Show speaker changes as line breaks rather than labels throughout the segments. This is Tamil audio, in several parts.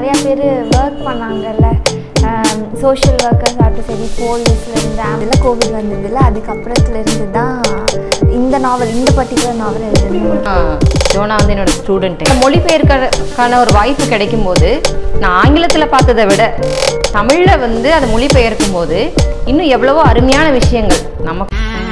நிறையா பேர் ஒர்க் பண்ணாங்கல்ல சோஷியல் ஒர்க்கர்ஸ் ஆகட்டும் சரி போலீஸ்லேருந்து அதில் கோவிட் வந்ததில்ல அதுக்கப்புறத்துலேருந்து தான் இந்த நாவல் இந்த பர்டிகுலர் நாவல் எழுதணும்
ஆஹ் ஜோனா வந்து என்னோட ஸ்டூடெண்ட்டு மொழிபெயர்க்கறதுக்கான ஒரு வாய்ப்பு கிடைக்கும் போது நான் ஆங்கிலத்தில் பார்த்ததை விட தமிழில் வந்து அதை மொழிபெயர்க்கும் போது இன்னும் எவ்வளவோ அருமையான விஷயங்கள் நம்ம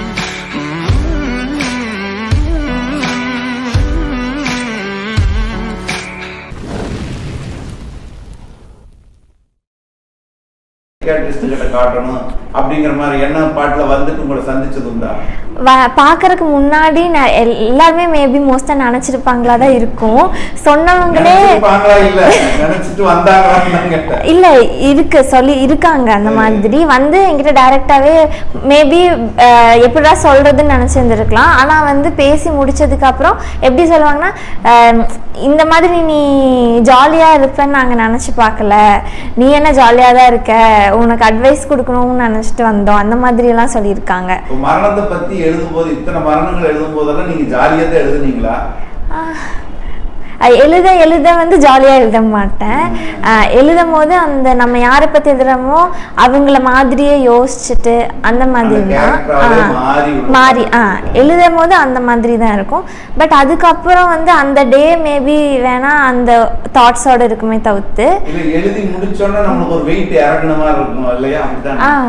சைக்காட்ரிஸ்ட் கிட்ட காட்டணும் அப்படிங்கிற மாதிரி என்ன பாட்டுல வந்துட்டு உங்களை சந்திச்சது உண்டா
வ பார்க்கறதுக்கு முன்னாடி நான் எல்- எல்லாருமே மேபி மோஸ்ட்டாக நினச்சிருப்பாங்களா தான் இருக்கும் சொன்னவங்களே
நினைச்சிருப்பாங்களா இல்ல நினைச்சிட்டு வந்தாங்களான்னு கேட்டேன்
இல்லை இருக்கு சொல்லி இருக்காங்க அந்த மாதிரி வந்து என்கிட்ட டைரெக்டாகவே மேபி எப்படிடா சொல்கிறதுன்னு நினச்சிருந்துருக்கலாம் ஆனால் வந்து பேசி முடிச்சதுக்கு அப்புறம் எப்படி சொல்லுவாங்கன்னா அஹ், இந்த மாதிரி நீ ஜாலியாக இருப்பேன்னு நாங்கள் நினச்சி பார்க்கல நீ என்ன ஜாலியாக தான் இருக்க உனக்கு அட்வைஸ் கொடுக்கணும்னு நினச்சிட்டு வந்தோம் அந்த மாதிரியெல்லாம் சொல்லியிருக்காங்க
இப்போ மரணத்தை பத்தி எழுதும்போது இத்தனை மரணங்கள் எழுதும் போதெல்லாம் நீங்க ஜாலியா தான் எழுதுனீங்களா
அஹ் எழுத எழுத வந்து ஜாலியாக எழுத மாட்டேன் அஹ் எழுதும் போது அந்த நம்ம யாரை பற்றி எழுதுறோமோ அவங்கள மாதிரியே யோசிச்சுட்டு அந்த மாதிரி
அந்த
தான்
character-ஆவே
ஆ,
மாறி உள்ள-
மாறி ஆ எழுதும் போது அந்த மாதிரி தான் இருக்கும் பட் அதுக்கப்புறம் வந்து அந்த டே மேபி வேணா அந்த தாட்ஸோட இருக்குமே தவிர்த்து
இல்ல எழுதி முடிச்சோன்னா நம்மளுக்கு ஒரு வெயிட் இறங்கின மாதிரி இருக்கும் இல்லையா அப்படிதான்
ஆ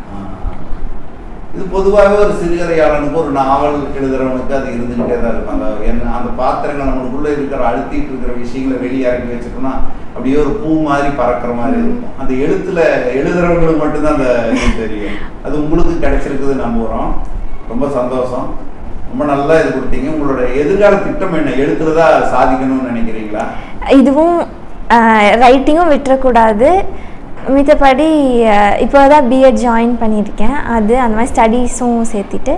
இது பொதுவாகவே ஒரு சிறுகதையாளனுக்கு ஒரு நாவல் எழுதுறவனுக்கு அது இருந்துகிட்டே தான் இருக்கும் அந்த என்ன அந்த பாத்திரங்கள் நம்மளுக்குள்ள இருக்கிற அழுத்திட்டு இருக்கிற விஷயங்களை வெளியே இறக்கி வச்சுட்டோம்னா அப்படியே ஒரு பூ மாதிரி பறக்கிற மாதிரி இருக்கும் அந்த எழுத்துல எழுதுறவங்களுக்கு மட்டும்தான் அந்த இது தெரியும் அது உங்களுக்கு கிடைச்சிருக்குது நம்புறோம் ரொம்ப சந்தோஷம் ரொம்ப நல்லா இது கொடுத்தீங்க உங்களோட எதிர்கால திட்டம் என்ன எழுத்துல தான் சாதிக்கணும்னு நினைக்கிறீங்களா
இதுவும் ரைட்டிங்கும் விட்டுறக்கூடாது மித்தபடி இப்போ தான் பிஎட் ஜாயின் பண்ணியிருக்கேன் அது அந்த மாதிரி ஸ்டடீஸும் சேர்த்திட்டு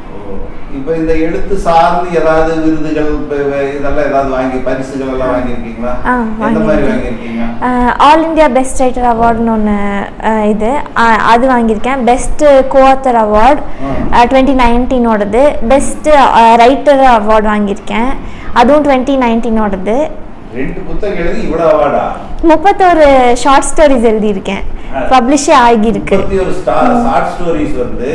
இப்போ இந்த எழுத்து சார்ந்து ஏதாவது விருதுகள் இப்ப வே- இதெல்லாம் ஏதாவது வாங்கி பரிசுகள் எல்லாம் வாங்கியிருக்கீங்களா
ஆ,
எந்த மாதிரி
வாங்கியிருக்கேன்.
வாங்கியிருக்கீங்க
ஆல் இந்தியா பெஸ்ட் ரைட்டர் அவார்டுன்னு ஒன்று இது அஹ், அது வாங்கியிருக்கேன் பெஸ்ட்டு கோஆத்தர் அவார்ட் டுவெண்ட்டி நைன்டீனோடது பெஸ்ட்டு ரைட்டர் அவார்டு வாங்கியிருக்கேன் அதுவும் டுவெண்ட்டி நைன்டீனோடது
ரெண்டு புத்தகம் எழுதி இவ்வளவு அவார்டா
முப்பத்தோரு ஷார்ட் ஸ்டோரிஸ் எழுதியிருக்கேன் பப்ளிஷே ஆகியிருக்கு
முப்பத்தி ஒரு ஸ்டார் ஷார்ட் ஸ்டோரிஸ் வந்து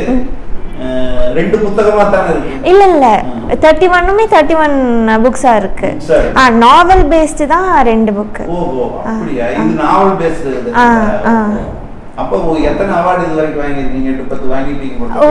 அஹ், ரெண்டு புத்தகமா தானே இருக்கு
இல்லை இல்லை தேர்ட்டி ஒன்னுமே தேர்ட்டி ஒன் புக்ஸாக இருக்கு
Books ஆ இருக்கு.
ஆ நாவல் பேஸ்டு தான் ரெண்டு புக்கு
ஓஹோ அப்படியா இது நாவல் பேஸ்டு
ஆ, ஆ.
அப்போ எத்தனை அவார்டு இது வரைக்கும் வாங்கியிருக்கீங்க எட்டு பத்து வாங்கிட்டீங்க
ஓ.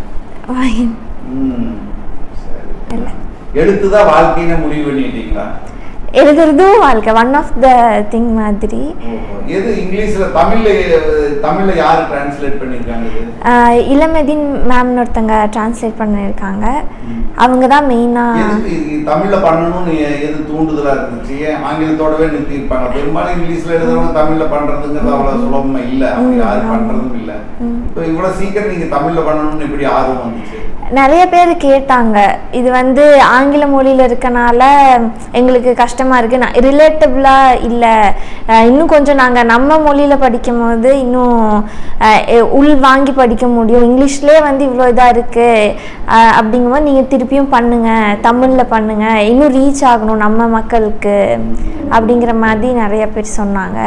போட்டு ம் சரி
இல்லை
எழுத்துதான் வாழ்க்கைன்னு முடிவு பண்ணிட்டீங்களா
எழுதுறதும் வாழ்க்கை ஒன் ஆஃப் த திங் மாதிரி
ஓஹோ. எது இங்கிலீஷ்ல தமிழ்ல தமிழ்ல யாரு டிரான்ஸ்லேட் பண்ணிருக்காங்க இது
ஆஹ் இளமதின் மேம்னு ஒருத்தங்க டிரான்ஸ்லேட் பண்ணியிருக்காங்க அவங்க தான் மெயினாக
எதுக்கு இது தமிழ்ல பண்ணணும்னு எ- எது தூண்டுதலா இருந்துச்சு ஏன் ஆங்கிலத்தோடவே நிறுத்தி இருப்பாங்க பெரும்பாலும் இங்கிலீஷ்ல எழுதுறவங்க தமிழ்ல பண்றதுங்கிறது அவ்வளவு சுலபமா இல்ல அப்படி யாரும் பண்றதும் இல்ல இப்போ இவ்வளவு சீக்கிரம் நீங்க தமிழ்ல பண்ணணும்னு எப்படி ஆர்வம் வந்துச்சு
நிறைய பேர் கேட்டாங்க இது வந்து ஆங்கில மொழியில் இருக்கனால எங்களுக்கு கஷ்டமாக இருக்குது நான் ரிலேட்டபிளாக இல்லை இன்னும் கொஞ்சம் நாங்கள் நம்ம மொழியில் படிக்கும் போது இன்னும் அஹ், எ- உள் வாங்கி படிக்க முடியும் இங்கிலீஷ்லேயே வந்து இவ்வளோ இதாக இருக்குது அப்படிங்கும்போது நீங்கள் திருப்பியும் பண்ணுங்கள் தமிழில் பண்ணுங்கள் இன்னும் ரீச் ஆகணும் நம்ம மக்களுக்கு அப்படிங்கிற மாதிரி நிறைய பேர் சொன்னாங்க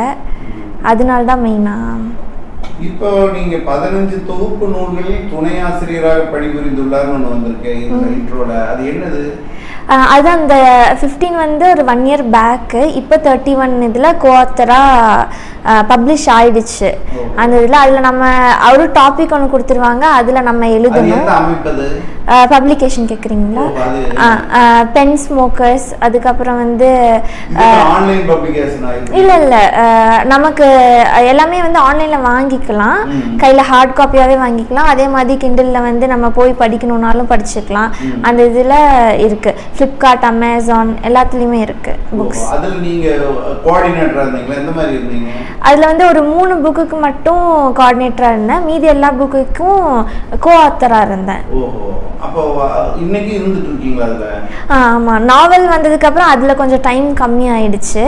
அதனால தான் மெயினாக
இப்போ நீங்க பதினஞ்சு தொகுப்பு நூல்களில் துணை ஆசிரியராக பணிபுரிந்துள்ளார்னு ஒண்ணு வந்திருக்கு இந்த இன்ட்ரோல அது என்னது
ஆஹ் அது அந்த ஃபிஃப்டீன் வந்து ஒரு ஒன் இயர் பேக்கு இப்போ தேர்ட்டி ஒன் இதில் கோஆத்தராக பப்ளிஷ் ஆயிடுச்சு
ஓ.
அந்த இதில் அதில் நம்ம ஒரு டாபிக் ஒன்று கொடுத்துருவாங்க அதில் நம்ம
அது
எழுதணும்
எந்த அமைப்பது
பப்ளிகேஷன் கேட்குறீங்களா
ஓ, அது
பென் ஸ்மோக்கர்ஸ் அதுக்கப்புறம் வந்து
ஆன்லைன் பப்ளிகேஷன் ஆயிருக்கு
இல்லை இல்லை நமக்கு அஹ், எல்லாமே வந்து ஆன்லைனில் வாங்கிக்கலாம்
ம்.
கையில் ஹார்ட் காப்பியாகவே வாங்கிக்கலாம் அதே மாதிரி கிண்டலில் வந்து நம்ம போய் படிக்கணுன்னாலும் படிச்சுக்கலாம்
ம்.
அந்த இதில் இருக்குது ஃப்ளிப்கார்ட் அமேசான் எல்லாத்துலேயுமே இருக்குது புக்ஸ்
அதுல நீங்க கோஆர்டினேட்டரா இருந்தீங்களா எந்த மாதிரி இருந்தீங்க
அதில் வந்து ஒரு மூணு புக்குக்கு மட்டும் கோஆர்டினேட்டராக இருந்தேன் மீதி எல்லா புக்குக்கும் கோ ஆத்தராக இருந்தேன்
ஓஹோ அப்போ அஹ், இன்னைக்கு இருந்துட்டு இருக்கீங்களா அதுல
ஆமாம் நாவல் வந்ததுக்கப்புறம் அதில் கொஞ்சம் டைம் கம்மி ஆயிடுச்சு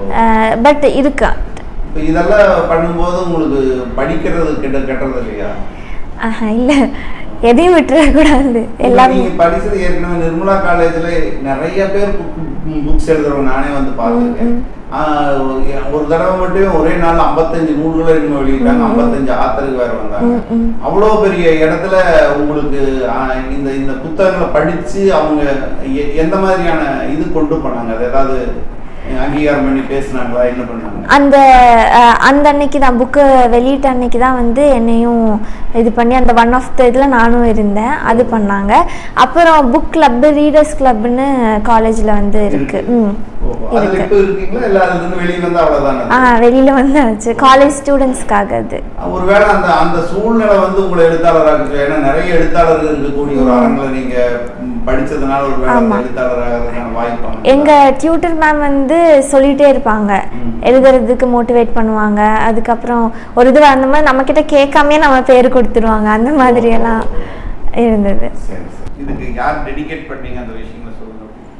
பட் இருக்கு
இப்போ இதெல்லாம் பண்ணும்போது உங்களுக்கு படிக்கிறது கெட்ட கெட்டது இல்லையா
இல்லை எதையும் விட்டுறக்கூடாது எல்லாமே
நீங்க படிச்சது ஏற்கனவே நிர்மலா காலேஜ்ல நிறைய பேர் புக்ஸ் எழுதுறவங்க நானே வந்து பார்த்துருக்கேன் ஆஹ் ஒரு தடவை மட்டும் ஒரே நாள் 55 நூல்களை இனிமே வெளியிட்டாங்க 55 ஆத்தருக்கு வேற வந்தாங்க அவ்வளோ பெரிய இடத்துல உங்களுக்கு ஆஹ், இந்த இந்த புத்தகங்களை படிச்சு அவங்க எ- எந்த மாதிரியான இது கொண்டு போனாங்க அது ஏதாவது அங்கீகாரம் பண்ணி பேசுனாங்களா என்ன பண்ணாங்க
அந்த அஹ், அந்த அன்னைக்கு தான் புக்கு வெளியிட்ட அன்னைக்கு தான் வந்து என்னையும் இது பண்ணி அந்த ஒன் ஆஃப் த இதில் நானும் இருந்தேன் அது பண்ணாங்க அப்புறம் புக் கிளப் ரீடர்ஸ் கிளப்னு காலேஜில் வந்து இருக்கு ம்
ஓ, அதுல
இருக்கு
இப்ப இருக்கீங்களா இல்ல அதுல இருந்து வெளியே வந்தா அவ்வளவுதானே
ஆ வெளியில் வந்தாச்சு காலேஜ் ஸ்டூடெண்ட்ஸ்க்காக அது
ஒருவேளை அந்த அந்த சூழ்நிலை வந்து உங்களை எழுத்தாளராக ஏன்னா நிறைய எழுத்தாளர்கள் இருக்கக்கூடிய ஒரு அரங்கில நீங்க ம், படிச்சதுனால ஒரு வேலை
ஆமா.
எழுத்தாளராகிறதுக்கான வாய்ப்பு அமைஞ்சதா?
எங்க டியூட்டர் மேம் வந்து சொல்லிட்டே இருப்பாங்க
ம்.
எழுதுறதுக்கு மோட்டிவேட் பண்ணுவாங்க அதுக்கப்புறம் ஒரு இது அந்த மாதிரி நம்ம கிட்ட கேட்காமே நம்ம பேர் கொடுத்துருவாங்க அந்த மாதிரி எல்லாம் இருந்தது
சரி சரி இதுக்கு யார் டெடிகேட் பண்ணீங்க அந்த விஷயங்களை சொல்லுங்க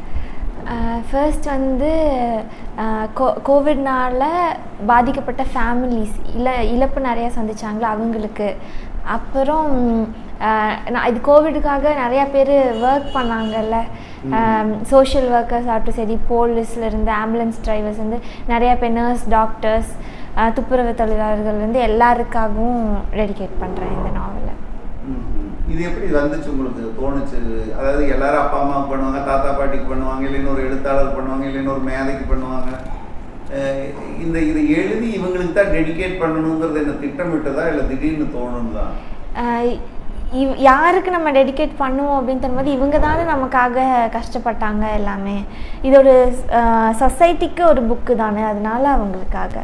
ஃபர்ஸ்ட் வந்து அஹ், கோ- கோவிட்னால பாதிக்கப்பட்ட ஃபேமிலிஸ் இல இழப்பு நிறையா சந்திச்சாங்களா அவங்களுக்கு அப்புறம் அஹ், நான் இது கோவிடுக்காக நிறையா பேர் ஒர்க் பண்ணாங்கல்ல சோஷியல் ஒர்க்கர்ஸ் ஆகட்டும் சரி போலீஸ்ல இருந்து ஆம்புலன்ஸ் டிரைவர்ஸ் வந்து நிறையா பேர் நர்ஸ் டாக்டர்ஸ் துப்புரவு தொழிலாளர்கள் வந்து எல்லாருக்காகவும் டெடிகேட் பண்ணுறேன் இந்த நாவலை
ம், ம். இது எப்படி வந்துச்சு உங்களுக்கு தோணுச்சு அதாவது எல்லாரும் அப்பா அம்மாவுக்கு பண்ணுவாங்க தாத்தா பாட்டிக்கு பண்ணுவாங்க இல்லை இன்னொரு எழுத்தாளர் பண்ணுவாங்க இல்லை இன்னொரு மேதைக்கு பண்ணுவாங்க அஹ் இந்த இதை எழுதி இவங்களுக்கு தான் டெடிகேட் பண்ணணுங்கிறது என்ன திட்டமிட்டதா இல்லை திடீர்னு தோணுதா
ஆஹ் இவ் யாருக்கு நம்ம டெடிகேட் பண்ணுவோம் அப்படின்னு தரும்போது இவங்க தானே நமக்காக கஷ்டப்பட்டாங்க எல்லாமே இது ஒரு சொசைட்டிக்கு ஒரு புக்கு தானே அதனால அவங்களுக்காக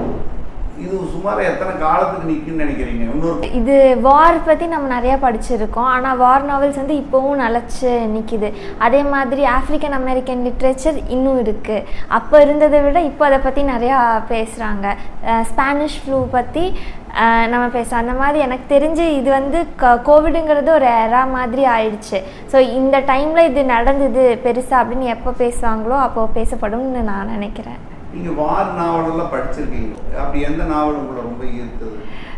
இது சுமார் எத்தனை காலத்துக்கு நிற்குன்னு நினைக்கிறீங்க இன்னொரு
இது வார் பற்றி நம்ம நிறையா படிச்சிருக்கோம் ஆனால் வார் நாவல்ஸ் வந்து இப்போவும் நிலச்சி நிற்கிது அதே மாதிரி ஆஃப்ரிக்கன் அமெரிக்கன் லிட்ரேச்சர் இன்னும் இருக்குது அப்போ இருந்ததை விட இப்போ அதை பற்றி நிறையா பேசுகிறாங்க ஸ்பானிஷ் ஃப்ளூ பற்றி நம்ம பேசுகிறோம் அந்த மாதிரி எனக்கு தெரிஞ்சு இது வந்து க கோவிடுங்கிறது ஒரு எரா மாதிரி ஆயிடுச்சு ஸோ இந்த டைமில் இது நடந்தது பெருசாக அப்படின்னு எப்போ பேசுவாங்களோ அப்போ பேசப்படும்னு நான் நினைக்கிறேன்
நீங்க வார் நாவலெல்லாம் படிச்சிருக்கீங்க அப்படி எந்த நாவல் உங்களை ரொம்ப ஈர்த்தது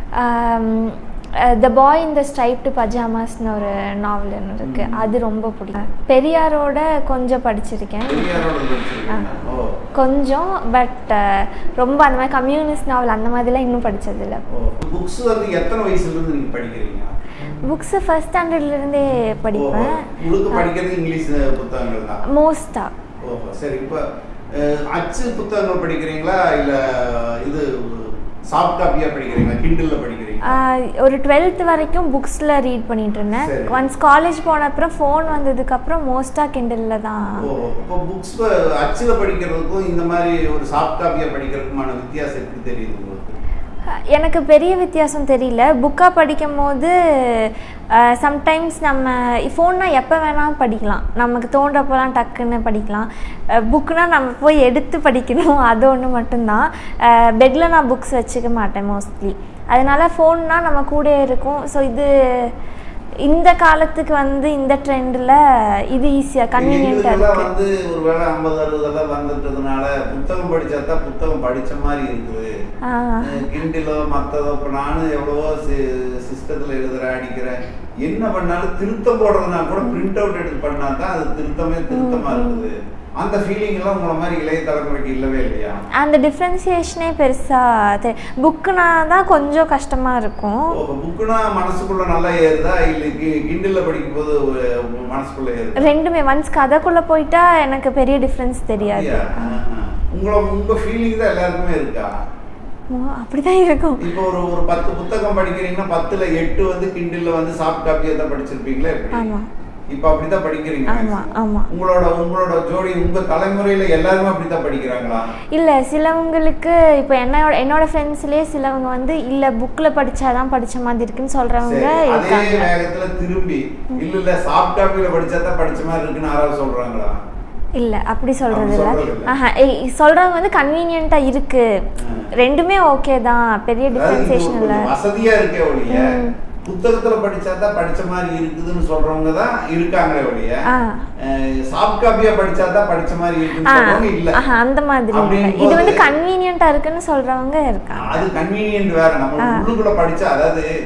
த பாய் இந்த ஸ்ட்ரைப்டு பஜாமாஸ்னு ஒரு நாவல் ஒன்று இருக்கு அது ரொம்ப பிடிக்கும் பெரியாரோட கொஞ்சம் படிச்சிருக்கேன்
பெரியாரோட படிச்சிருக்கீங்க ஓ
கொஞ்சம் பட் ரொம்ப அந்த மாதிரி கம்யூனிஸ்ட் நாவல் அந்த மாதிரிலாம் இன்னும் படிச்சதில்ல
ஓ புக்ஸ் வந்து எத்தனை வயசுல இருந்து நீங்க படிக்கிறீங்க
புக்ஸு ஃபஸ்ட் ஸ்டாண்டர்ட்லேருந்தே படிப்பேன்
ஓஹோ. உங்களுக்கு படிக்கிறது இங்கிலீஷ் புத்தகங்கள் தான்
மோஸ்ட்டாக
ஓஹோ சரி இப்போ அஹ், அச்சு புத்தகங்கள் படிக்கிறீங்களா இல்ல இது சாஃப்ட் காப்பியா படிக்கிறீங்களா கிண்டில்ல படிக்கிறீங்களா
ஒரு டுவெல்த் வரைக்கும் புக்ஸில் ரீட் பண்ணிட்டு இருந்தேன்
சரி.
ஒன்ஸ் காலேஜ் போன அப்புறம் ஃபோன் வந்ததுக்கப்புறம் மோஸ்ட்டாக கிண்டலில் தான்
ஓ இப்போ புக்ஸ் அச்சுல படிக்கிறதுக்கும் இந்த மாதிரி ஒரு சாஃப்ட் காப்பியா படிக்கிறதுக்குமான வித்தியாசம் எப்படி தெரியுது உங்களுக்கு
எனக்கு பெரிய வித்தியாசம் தெரியல புக்காக படிக்கும் போது சம்டைம்ஸ் நம்ம ஃபோன்னா எப்போ வேணாலும் படிக்கலாம் நமக்கு தோன்றப்போலாம் டக்குன்னு படிக்கலாம் புக்குனா நம்ம போய் எடுத்து படிக்கணும் அது ஒன்று மட்டும்தான் பெட்டில் நான் புக்ஸ் வச்சுக்க மாட்டேன் மோஸ்ட்லி அதனால ஃபோன்னா நம்ம கூட இருக்கும் ஸோ இது இந்த காலத்துக்கு வந்து இந்த ட்ரெண்டில் இது ஈஸியாக கன்வீனியண்ட்டாக
எங்களுக்கெல்லாம்
இருக்குது
வந்து ஒருவேளை ஐம்பது அறுபதெல்லாம் வந்துட்டதுனால புத்தகம் படிச்சா தான் புத்தகம் படிச்ச மாதிரி இருக்குது கிண்டிலோ மற்றதோ இப்போ நானும் எவ்வளவோ சிஸ்டத்தில் எழுதுறேன் அடிக்கிறேன் என்ன பண்ணாலும் திருத்தம் போடுறதுனா கூட பிரிண்ட் அவுட் எடுத்து பண்ணா தான் அது திருத்தமே திருத்தமா இருக்குது அந்த ஃபீலிங் எல்லாம் உங்களை மாதிரி இளைய தலைமுறைக்கு இல்லவே இல்லையா
அந்த டிஃப்ரென்சியேஷனே பெருசாக தெ புக்குனா தான் கொஞ்சம் கஷ்டமாக இருக்கும்
இப்போ புக்குனா மனசுக்குள்ள நல்லா ஏறுதா இல்லை கிண்டில் படிக்கும் போது ஒரு மனசுக்குள்ள ஏறுதா
ரெண்டுமே ஒன்ஸ் கதைக்குள்ளே போயிட்டா எனக்கு பெரிய டிஃப்ரென்ஸ் தெரியாது
அப்படியா? ஆஹா. உங்களை உங்க ஃபீலிங் தான் எல்லாருக்குமே இருக்கா
ஓ, அப்படிதான் இருக்கும்
இப்போ ஒரு ஒரு பத்து புத்தகம் படிக்கிறீங்கன்னா பத்துல எட்டு வந்து கிண்டில்ல வந்து சாஃப்ட் காப்பியை தான் படிச்சிருப்பீங்களா எப்படி
ஆமா.
இப்போ அப்படிதான் படிக்கிறீங்க
ஆமா, ஆமா.
உங்களோட உங்களோட ஜோடி உங்க தலைமுறையில எல்லாருமே அப்படித்தான் படிக்கிறாங்களா
இல்லை சிலவங்களுக்கு இப்போ என்னோட என்னோட ஃப்ரெண்ட்ஸ்லேயே சிலவங்க வந்து இல்லை புக்கில் படிச்சாதான் படிச்ச மாதிரி இருக்குன்னு சொல்கிறவங்க
சரி அதே
இருக்காங்க
வேகத்துல திரும்பி இல்ல இல்ல சாஃப்ட் காப்பியில படிச்சா தான் படிச்ச மாதிரி இருக்குன்னு யாராவது சொல்றாங்களா
இல்லை அப்படி சொல்கிறது
அப்படி
இல்லை
சொல்றது இல்ல.
ஆஹா ஏய், சொல்றவங்க வந்து கன்வீனியண்ட்டாக இருக்கு
ம்.
ரெண்டுமே ஓகே தான் பெரிய
அதாவது இது
டிஃப்ரென்சியேஷன் இல்லை
கொஞ்சம் வசதியா இருக்கே ஒழிய
ம்.
புத்தகத்துல படிச்சா தான் படிச்ச மாதிரி இருக்குதுன்னு சொல்றவங்க தான் இருக்காங்களே ஒழிய
ஆ
சாஃப்ட் காப்பியா படிச்சா தான் படிச்ச மாதிரி இருக்குன்னு
ஆ
சொல்றவங்க இல்ல
ஆஹா, அந்த மாதிரி இல்லை
அப்படிங்கும்போது-
இது வந்து கன்வீனியண்ட்டாக இருக்குன்னு சொல்கிறவங்க இருக்காங்க
அது கன்வீனியன்ட் வேற நம்ம
ஆ.
உள்ளுக்குள்ள படிச்சா அதாவது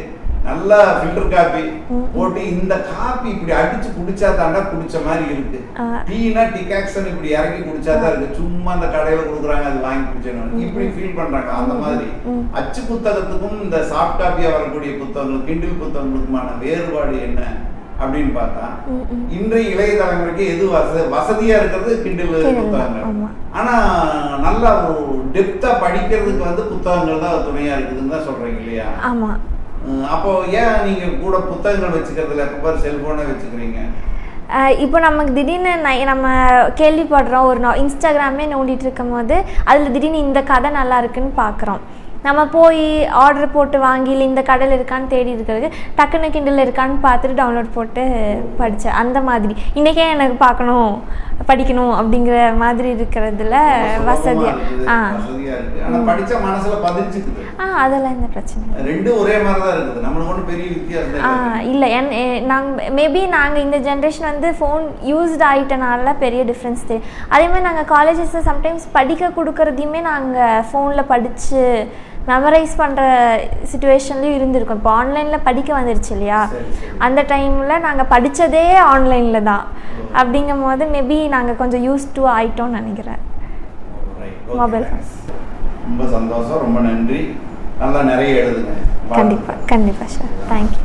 நல்லா ஃபில்டர் காபி போட்டு இந்த காபி இப்படி அடிச்சு குடிச்சா தாண்டா குடிச்ச மாதிரி இருக்கு
ஆ.
டீனா டிகாக்ஷன் இப்படி இறக்கி குடிச்சா தான் இருக்கு சும்மா அந்த கடையில கொடுக்குறாங்க அது வாங்கி குடிச்சணும் இப்படி ஃபீல் பண்றாங்க அந்த மாதிரி அச்சு புத்தகத்துக்கும் இந்த சாஃப்ட் காப்பியா வரக்கூடிய புத்தகங்கள் கிண்டில் புத்தகங்களுக்குமான வேறுபாடு என்ன அப்படின்னு பார்த்தா இன்றைய இளைய தலைமுறைக்கு எது வச வசதியா இருக்கிறது கிண்டில்
Kindle,
புத்தகங்கள்
ஆமா.
ஆனா நல்லா டெப்தா படிக்கிறதுக்கு வந்து புத்தகங்கள் தான் துணையா இருக்குதுன்னு தான் சொல்றீங்க இல்லையா
ஆமாம்
உம், அப்போ ஏன் நீங்க கூட புத்தகங்கள் வச்சுக்கிறதுல எப்ப பாரு செல்போனே வச்சுக்கிறீங்க
இப்போ நமக்கு திடீர்னு நை- நம்ம கேள்விப்படுறோம் ஒரு நா- இன்ஸ்டாகிராமே நோண்டிட்டு இருக்கும் போது அதில் திடீர்னு இந்த கதை நல்லா இருக்குன்னு பார்க்குறோம் நம்ம போய் ஆர்டர் போட்டு வாங்கி இல்லை இந்த கடையில் இருக்கான்னு தேடி இருக்கிறது டக்குன்னு கிண்டல் இருக்கான்னு பார்த்துட்டு டவுன்லோட் போட்டு படித்தேன் அந்த மாதிரி இன்றைக்கே எனக்கு பார்க்கணும் படிக்கணும் அப்படிங்கிற மாதிரி இருக்கிறதுல
ரொம்ப சுலபமா
வசதியாக
இருக்குது,
ஆ
வசதியா இருக்கு ஆனா படிச்சா மனசுல பதிஞ்சுக்குது
ஆ அதெல்லாம் எந்த பிரச்சனை இல்லை.
ரெண்டும் ஒரே மாதிரி தான் இருக்குது நம்மளுக்கு ஒன்றும் பெரிய வித்தியாசம்
ஆ
இல்லை
இல்லை என் நாங்கள் மேபி நாங்கள் இந்த ஜென்ரேஷன் வந்து ஃபோன் யூஸ்ட் ஆகிட்டனால பெரிய டிஃப்ரென்ஸ் தெரியும் அதே மாதிரி நாங்கள் காலேஜஸில் சம்டைம்ஸ் படிக்க கொடுக்குறதையுமே நாங்கள் ஃபோனில் படித்து மெமரைஸ் பண்ணுற சுச்சுவேஷன்லையும் இருந்திருக்கோம் இப்போ ஆன்லைனில் படிக்க வந்துருச்சு இல்லையா
சரி, சரி.
அந்த டைமில் நாங்கள் படித்ததே ஆன்லைனில் தான் அப்படிங்கும் போது மேபி நாங்கள் கொஞ்சம் யூஸ் டு ஆயிட்டோம்னு நினைக்கிறேன்
Right, okay,
Mobile
thanks. ரொம்ப சந்தோஷம் ரொம்ப நன்றி நல்லா நிறைய எழுதுங்க
கண்டிப்பாக கண்டிப்பாக சார் தேங்க்யூ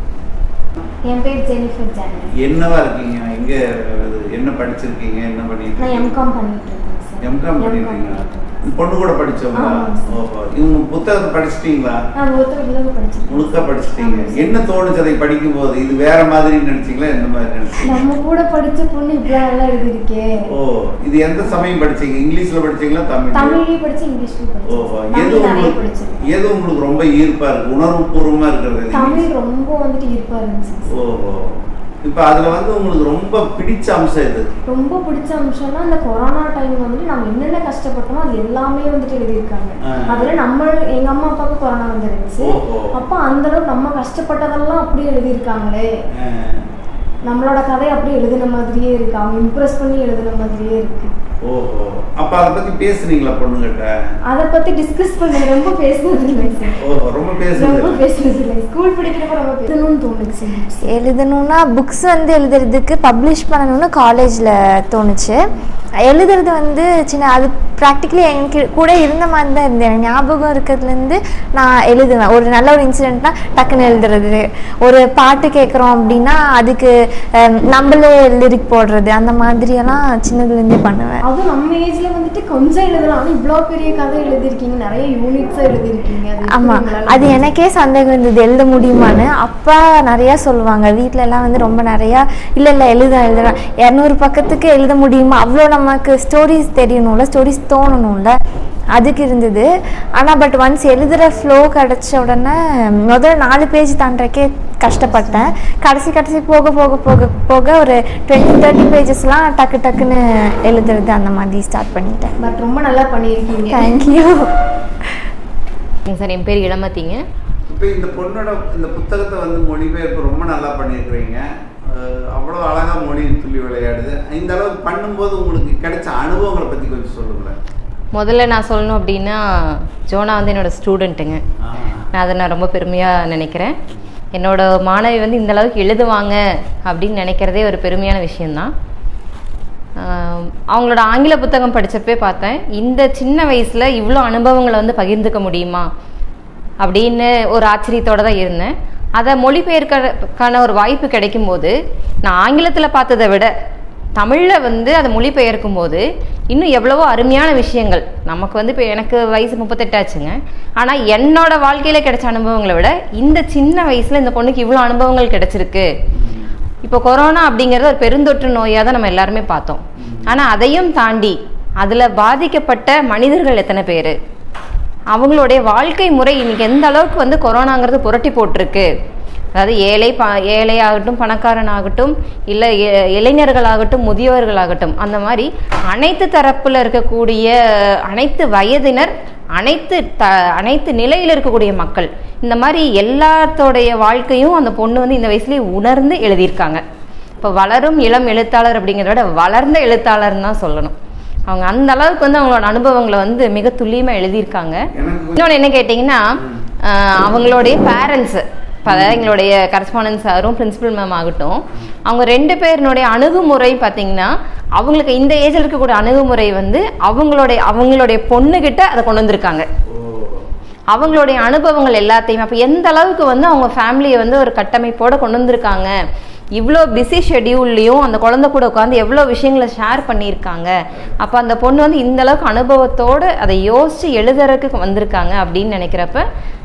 என் பேர் ஜெனிஃபர் ஜானி
என்னவா இருக்கீங்க எங்க இது, என்ன படிச்சிருக்கீங்க என்ன பண்ணிட்டு
நான் எம்காம் பண்ணிட்டு இருக்கேன் சார்
எம்காம் பண்ணிருக்கீங்களா பொண்ணு கூட படிச்சவங்களா
ஆமாம் சார்.
ஓஹோ இவங்க புத்தகத்தை படிச்சிட்டீங்களா
நான் ஒருத்தர் படிச்சிருக்கேன்
முழுக்க படிச்சிட்டீங்க
ஆமாம் சார்.
என்ன தோணுச்சு அதை படிக்கும் போது இது வேற மாதிரி நினைச்சீங்களா எந்த மாதிரி நினைச்சீங்க
நம்ம கூட படிச்ச பொண்ணு இவ்வளோ நல்லா எழுதியிருக்கே
ஓ இது எந்த சமயம் படிச்சீங்க இங்கிலீஷ்ல படிச்சீங்களா தமிழ்
தமிழ்லயும் படிச்சு இங்கிலீஷ்லயும்
ஓஹோ
படிச்சேன்
எது
தமிழ் நிறைய
உங்களுக்கு
படிச்சிருக்கேன்
எது உங்களுக்கு ரொம்ப ஈர்ப்பா இருக்கு உணர்வு பூர்வமா இருக்கிறது எது?
தமிழ் ரொம்ப வந்துட்டு ஈர்ப்பா இருந்துச்சு சார்.
ஓஹோ இப்ப அதுல வந்து உங்களுக்கு ரொம்ப பிடிச்ச அம்சம் எது
ரொம்ப பிடிச்ச அம்சம்னா இந்த கொரோனா டைம் வந்துட்டு நம்ம என்னென்ன கஷ்டப்பட்டோமோ அது எல்லாமே வந்துட்டு எழுதியிருக்காங்க
ஆ.
அதுல நம்ம எங்க அம்மா அப்பாவுக்கு கொரோனா வந்துருந்துச்சு
ஓஹோ.
அப்போ அந்த அளவுக்கு நம்ம கஷ்டப்பட்டதெல்லாம் அப்படியே எழுதியிருக்காங்களே
அஹ்,
நம்மளோட கதை அப்படியே எழுதின மாதிரியே இருக்கு அவங்க இம்ப்ரெஸ் பண்ணி எழுதின மாதிரியே இருக்கு
ஓஹோ அப்ப அதை பத்தி பேசுனீங்களா பொண்ணுகிட்ட
அதை பத்தி டிஸ்கஸ் பண்ணது ரொம்ப பேசுனது இல்லை சார்
ஓஹோ ரொம்ப பேசுனது
ரொம்ப
இல்ல.
பேசுனது இல்லை ஸ்கூல் படிக்கிறப்ப ரொம்ப பேசணும்னு தோணுச்சு
எழுதணும்னா புக்ஸ் வந்து எழுதுறதுக்கு பப்ளிஷ் பண்ணணும்னு காலேஜில் தோணுச்சு எழுதுறது வந்து சின்ன அது ப்ராக்டிக்கலி எனக்கு கூட இருந்த மாதிரி தான் இருந்தது எனக்கு ஞாபகம் இருக்கிறதுலேருந்து நான் எழுதுவேன் ஒரு நல்ல ஒரு இன்சிடென்ட்னா டக்குன்னு எழுதுறது ஒரு பாட்டு கேட்குறோம் அப்படின்னா அதுக்கு அஹ், நம்மளே லிரிக் போடுறது அந்த மாதிரியெல்லாம் சின்னதுலேருந்தே பண்ணுவேன்
அதுவும் நம்ம ஏஜ்ல வந்துட்டு கொஞ்சம் எழுதலாம் ஆனா இவ்வளோ பெரிய கதை எழுதிருக்கீங்க நிறைய யூனிட்ஸா எழுதிருக்கீங்க அது எப்படி
ஆமாம்
உங்களால
அது எனக்கே சந்தேகம் இருந்தது எழுத முடியுமான்னு அப்பா நிறையா சொல்லுவாங்க வீட்ல எல்லாம் வந்து ரொம்ப நிறையா இல்லை இல்லை எழுத எழுதுறேன் இரநூறு பக்கத்துக்கு எழுத முடியுமா அவ்வளோ நமக்கு ஸ்டோரிஸ் தெரியணும்ல ஸ்டோரிஸ் தோணணும்ல அதுக்கு இருந்தது ஆனால் பட் ஒன்ஸ் எழுதுகிற ஃப்ளோ கிடச்ச உடனே முதல்ல நாலு பேஜ் தாண்டறக்கே கஷ்டப்பட்டேன் கடைசி கடைசி போக போக போக போக ஒரு டுவெண்ட்டி தேர்ட்டி பேஜஸ்லாம் டக்கு டக்குன்னு எழுதுறது அந்த மாதிரி ஸ்டார்ட் பண்ணிட்டேன்
பட் ரொம்ப நல்லா பண்ணியிருக்கீங்க
தேங்க்யூ
சார் என் பேர் இளமதிங்க
இப்போ இந்த பொண்ணோட இந்த புத்தகத்தை வந்து மொழிபெயர்ப்பு ரொம்ப நல்லா பண்ணியிருக்கிறீங்க அஹ் அவ்வளோ அழகா மொழி துள்ளி விளையாடுது இந்த அளவுக்கு பண்ணும்போது உங்களுக்கு கிடைச்ச அனுபவங்களை பத்தி கொஞ்சம் சொல்லுங்களேன்
முதல்ல நான் சொல்லணும் அப்படின்னா ஜோனா வந்து என்னோட ஸ்டூடெண்ட்டுங்க
ஆ.
நான் அதை நான் ரொம்ப பெருமையாக நினைக்கிறேன் என்னோட மாணவி வந்து இந்த அளவுக்கு எழுதுவாங்க அப்படின்னு நினைக்கிறதே ஒரு பெருமையான விஷயந்தான் ஆம், அவங்களோட ஆங்கில புத்தகம் படிச்சப்பே பார்த்தேன் இந்த சின்ன வயசில் இவ்வளோ அனுபவங்களை வந்து பகிர்ந்துக்க முடியுமா அப்படின்னு ஒரு ஆச்சரியத்தோட தான் இருந்தேன் அதை மொழிபெயர்க்கான ஒரு வாய்ப்பு கிடைக்கும்போது நான் ஆங்கிலத்தில் பார்த்ததை விட தமிழில் வந்து அதை மொழிபெயர்க்கும் போது இன்னும் எவ்வளவோ அருமையான விஷயங்கள் நமக்கு வந்து இப்போ எனக்கு வயசு முப்பத்தெட்டாச்சுங்க ஆனால் என்னோட வாழ்க்கையில் கிடைச்ச அனுபவங்களை விட இந்த சின்ன வயசில் இந்த பொண்ணுக்கு இவ்வளோ அனுபவங்கள் கிடைச்சிருக்கு இப்போ கொரோனா அப்படிங்கிறது ஒரு பெருந்தொற்று நோயாக தான் நம்ம எல்லாருமே பார்த்தோம் ஆனால் அதையும் தாண்டி அதில் பாதிக்கப்பட்ட மனிதர்கள் எத்தனை பேர் அவங்களுடைய வாழ்க்கை முறை இன்னைக்கு எந்த அளவுக்கு வந்து கொரோனாங்கிறது புரட்டி போட்டிருக்கு அதாவது ஏழை ப ஏழை ஆகட்டும் பணக்காரன் ஆகட்டும் இல்லை இளைஞர்களாகட்டும் முதியோர்களாகட்டும் அந்த மாதிரி அனைத்து தரப்பில் இருக்கக்கூடிய அனைத்து வயதினர் அனைத்து த அனைத்து நிலையில் இருக்கக்கூடிய மக்கள் இந்த மாதிரி எல்லாத்தோடைய வாழ்க்கையும் அந்த பொண்ணு வந்து இந்த வயசுலேயே உணர்ந்து எழுதியிருக்காங்க இப்போ வளரும் இளம் எழுத்தாளர் அப்படிங்கிறத விட வளர்ந்த எழுத்தாளர்னு தான் சொல்லணும் அவங்க அந்த அளவுக்கு வந்து அவங்களோட அனுபவங்களை வந்து மிக துல்லியமாக எழுதியிருக்காங்க
எனக்கு கொஞ்சம்
இன்னொன்று என்ன கேட்டிங்கன்னா ஆஹ் அவங்களுடைய பேரண்ட்ஸு இப்போ அதாவது எங்களுடைய கரஸ்பாண்டன்ஸ் சாரும் பிரின்சிபல் மேம் ஆகட்டும் அவங்க ரெண்டு பேருனுடைய அணுகுமுறை பார்த்தீங்கன்னா அவங்களுக்கு இந்த ஏஜில் இருக்கக்கூடிய அணுகுமுறை வந்து அவங்களுடைய அவங்களுடைய பொண்ணுகிட்ட அதை கொண்டு வந்திருக்காங்க
ஓ
அவங்களுடைய அனுபவங்கள் எல்லாத்தையும் அப்போ எந்த அளவுக்கு வந்து அவங்க ஃபேமிலியை வந்து ஒரு கட்டமைப்போட கொண்டு வந்திருக்காங்க இவ்வளோ பிஸி ஷெடியூல்லையும் அந்த குழந்தை கூட உட்காந்து எவ்வளோ விஷயங்களை ஷேர் பண்ணியிருக்காங்க அப்போ அந்த பொண்ணு வந்து இந்த அளவுக்கு அனுபவத்தோடு அதை யோசித்து எழுதுறதுக்கு வந்திருக்காங்க அப்படின்னு நினைக்கிறப்ப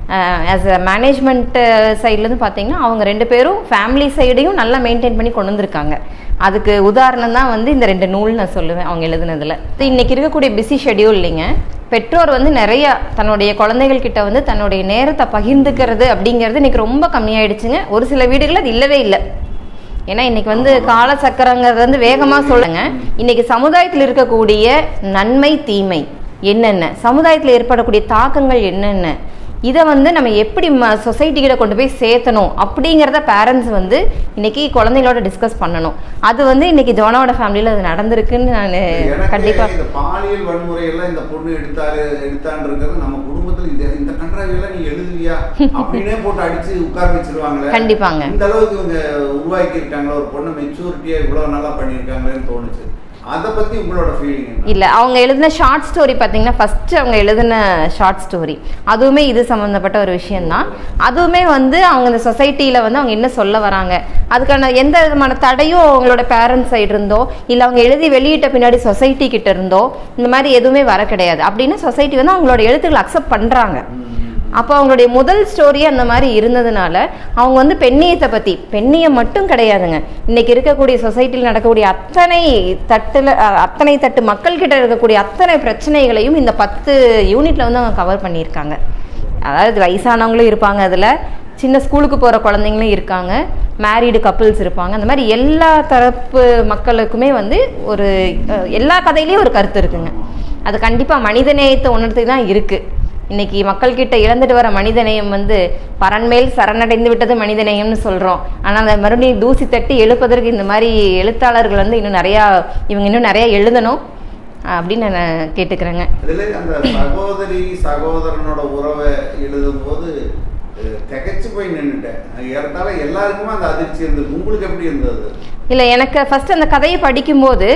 ஆஸ் அ மேனேஜ்மெண்ட் சைட்லேருந்து பார்த்தீங்கன்னா அவங்க ரெண்டு பேரும் ஃபேமிலி சைடையும் நல்லா மெயின்டைன் பண்ணி கொண்டு வந்திருக்காங்க அதுக்கு உதாரணம் தான் வந்து இந்த ரெண்டு நூல் நான் சொல்லுவேன் அவங்க எழுதுனதுல இன்னைக்கு இருக்கக்கூடிய பிஸி ஷெடியூல் இல்லைங்க பெற்றோர் வந்து நிறைய தன்னுடைய குழந்தைகள் கிட்ட வந்து தன்னுடைய நேரத்தை பகிர்ந்துக்கிறது அப்படிங்கிறது இன்னைக்கு ரொம்ப கம்மியாயிடுச்சுங்க ஒரு சில வீடுகள் அது இல்லவே இல்லை ஏன்னா இன்னைக்கு வந்து காலச்சக்கரங்கிறது வந்து வேகமாக சொல்லுங்க இன்னைக்கு சமுதாயத்தில் இருக்கக்கூடிய நன்மை தீமை என்னென்ன சமுதாயத்தில் ஏற்படக்கூடிய தாக்கங்கள் என்னென்ன இதை வந்து நம்ம எப்படி சொசைட்டி கிட்ட கொண்டு போய் சேர்த்தணும் அப்படிங்கிறத பேரண்ட்ஸ் வந்து இன்னைக்கு குழந்தைகளோட டிஸ்கஸ் பண்ணணும் அது வந்து இன்னைக்கு ஜோனாவோட ஃபேமிலியில் அது நடந்திருக்குன்னு நான்
எனக்கு
கண்டிப்பாக
இந்த பாலியல் வன்முறை எல்லாம் இந்த பொண்ணு எடுத்தாரு எடுத்தான்றது நம்ம குடும்பத்துல இந்த இந்த கன்றாவி எல்லாம் நீ எழுதுவியா அப்படின்னே போட்டு அடிச்சு உட்கார வச்சிருவாங்களே
கண்டிப்பாங்க.
இந்த அளவுக்கு இவங்க உருவாக்கி இருக்காங்களா ஒரு பொண்ணு மெச்சூரிட்டியா இவ்வளவு நல்லா பண்ணியிருக்காங்களேன்னு தோணுச்சு அதை பத்தி உங்களோட ஃபீலிங்
இல்லை அவங்க எழுதின ஷார்ட் ஸ்டோரி பார்த்தீங்கன்னா ஃபர்ஸ்ட் அவங்க எழுதின ஷார்ட் ஸ்டோரி அதுவுமே இது சம்மந்தப்பட்ட ஒரு விஷயம்தான் அதுவுமே வந்து அவங்க இந்த சொசைட்டியில் வந்து அவங்க என்ன சொல்ல வராங்க அதுக்கான எந்த விதமான தடையும் அவங்களோட பேரண்ட்ஸ் சைடு இருந்தோ இல்லை அவங்க எழுதி வெளியிட்ட பின்னாடி சொசைட்டி கிட்ட இருந்தோ இந்த மாதிரி எதுவுமே வர கிடையாது அப்படின்னு சொசைட்டி வந்து அவங்களோட எழுத்துக்களை அக்செப்ட் பண்ணுறாங்க அப்போ அவங்களுடைய முதல் ஸ்டோரி அந்த மாதிரி இருந்ததுனால அவங்க வந்து பெண்ணியத்தை பற்றி பெண்ணியம் மட்டும் கிடையாதுங்க இன்னைக்கு இருக்கக்கூடிய சொசைட்டியில் நடக்கக்கூடிய அத்தனை தட்டில் அத்தனை தட்டு மக்கள்கிட்ட இருக்கக்கூடிய அத்தனை பிரச்சனைகளையும் இந்த பத்து யூனிட்ல வந்து அவங்க கவர் பண்ணியிருக்காங்க அதாவது வயசானவங்களும் இருப்பாங்க அதில் சின்ன ஸ்கூலுக்கு போகிற குழந்தைங்களும் இருக்காங்க மேரீடு கப்புள்ஸ் இருப்பாங்க அந்த மாதிரி எல்லா தரப்பு மக்களுக்குமே வந்து ஒரு அஹ், எல்லா கதையிலையும் ஒரு கருத்து இருக்குங்க அது கண்டிப்பாக மனிதநேயத்தை உணர்த்தி தான் இருக்குது இன்னைக்கு மக்கள்கிட்ட இழந்துட்டு வர மனிதநேயம் வந்து பரன்மேல் சரணடைந்து விட்டது மனிதநேயம்னு சொல்றோம் ஆனா அந்த மறுபடியும் தூசி தட்டி எழுப்பதற்கு இந்த மாதிரி எழுத்தாளர்கள் வந்து இன்னும் நிறையா இவங்க இன்னும் நிறைய எழுதணும் அப்படின்னு நான் கேட்டுக்கிறேங்க
இதுல அந்த சகோதரி சகோதரனோட உறவை எழுதும் போது அஹ், திகைச்சு போய் நின்னுட்டேன் ஏறத்தாழ எல்லாருக்குமே அந்த அதிர்ச்சி இருந்தது உங்களுக்கு எப்படி இருந்தது
இல்லை எனக்கு ஃபர்ஸ்ட் அந்த கதையை படிக்கும்போது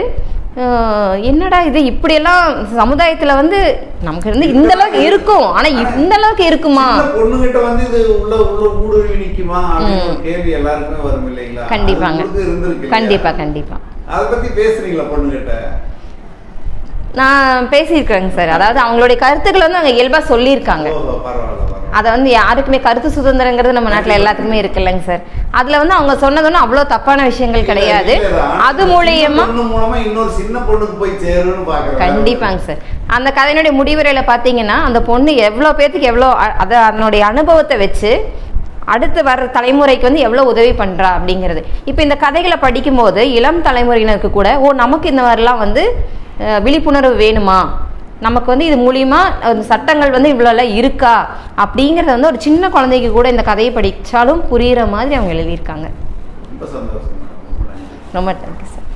அஹ், என்னடா இது இப்படியெல்லாம் சமுதாயத்தில் வந்து நமக்கு வந்து இந்த அளவுக்கு இருக்கும் ஆனால் இந்த அளவுக்கு இருக்குமா
சின்ன பொண்ணுகிட்ட வந்து இது உள்ள உள்ள ஊடுருவி நிக்குமா அப்படின்னு ஒரு கேள்வி எல்லாருக்குமே வரும் இல்லைங்களா
கண்டிப்பாங்க.
அது உங்களுக்கு இருந்திருக்கு இல்லையா?
கண்டிப்பா கண்டிப்பா
அதை பத்தி பேசுறீங்களா பொண்ணுகிட்ட
நான் பேசியிருக்கிறேங்க சார் அதாவது அவங்களுடைய கருத்துக்களை வந்து அவங்க இயல்பாக சொல்லியிருக்காங்க
ஓஹோ பரவாயில்ல பரவாயில்ல
அதை வந்து யாருக்குமே கருத்து சுதந்திரங்கிறது நம்ம நாட்டில் எல்லாத்துக்குமே இருக்குல்லங்க சார் அதில் வந்து அவங்க சொன்னது ஒன்றும் அவ்வளோ தப்பான விஷயங்கள் கிடையாது
இல்ல, இல்ல,
அது
சின்ன
மூலியமா
பொண்ணு மூலமா இன்னொரு சின்ன பொண்ணுக்கு போய் சேரும்னு பாக்குறேன்
கண்டிப்பாங்க சார் அந்த கதையினுடைய முடிவுரையில் பார்த்தீங்கன்னா அந்த பொண்ணு எவ்வளோ பேத்துக்கு எவ்வளோ அ- அதை அதனுடைய அனுபவத்தை வச்சு அடுத்து வர்ற தலைமுறைக்கு வந்து எவ்வளோ உதவி பண்ணுறா அப்படிங்கிறது இப்போ இந்த கதைகளை படிக்கும்போது இளம் தலைமுறையினருக்கு கூட ஓ நமக்கு இந்த மாதிரிலாம் வந்து அஹ், விழிப்புணர்வு வேணுமா நமக்கு வந்து இது மூலியமா அஹ், சட்டங்கள் வந்து இவ்வளோலாம் இருக்கா அப்படிங்கிறத வந்து ஒரு சின்ன குழந்தைக்கு கூட இந்த கதையை படித்தாலும் புரிகிற மாதிரி அவங்க எழுதியிருக்காங்க
ரொம்ப சந்தோஷம் ரொம்ப நன்றி
ரொம்ப தேங்க்யூ சார்